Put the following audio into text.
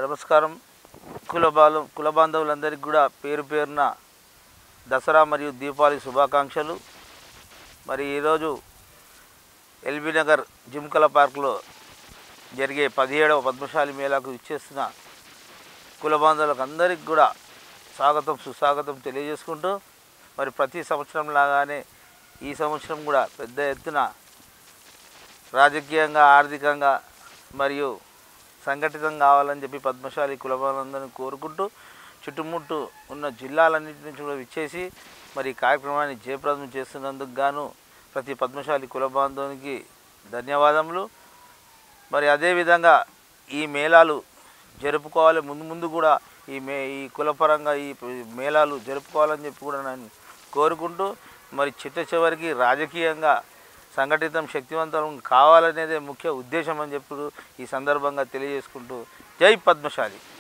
నమస్కారం కుల బాలు కుల బాంధవులందరికీ కూడా పేరు పేరున దసరా మరియు దీపావళి శుభాకాంక్షలు మరి ఈరోజు ఎల్బీ నగర్ జిమ్కల పార్కులో జరిగే పదిహేడవ పద్మశాలి మేళాకు ఇచ్చేస్తున్న కుల బాంధవులకు అందరికీ కూడా స్వాగతం సుస్వాగతం తెలియజేసుకుంటూ మరి ప్రతి సంవత్సరం లాగానే ఈ సంవత్సరం కూడా పెద్ద ఎత్తున రాజకీయంగా ఆర్థికంగా మరియు సంఘటితం కావాలని చెప్పి పద్మశాలి కులబాలందరినీ కోరుకుంటూ చుట్టుముట్టు ఉన్న జిల్లాలన్నింటి నుంచి కూడా విచ్చేసి మరి ఈ కార్యక్రమాన్ని జయప్రదం చేస్తున్నందుకు గాను ప్రతి పద్మశాలి కుల బాంధవునికి ధన్యవాదములు మరి అదేవిధంగా ఈ మేళాలు జరుపుకోవాలి ముందు ముందు కూడా ఈ మే ఈ కులపరంగా ఈ మేళాలు జరుపుకోవాలని చెప్పి కూడా నేను కోరుకుంటూ మరి చిట్ట చివరికి రాజకీయంగా సంఘటితం శక్తివంతం కావాలనేదే ముఖ్య ఉద్దేశం అని చెప్పి ఈ సందర్భంగా తెలియజేసుకుంటూ జై పద్మశాలి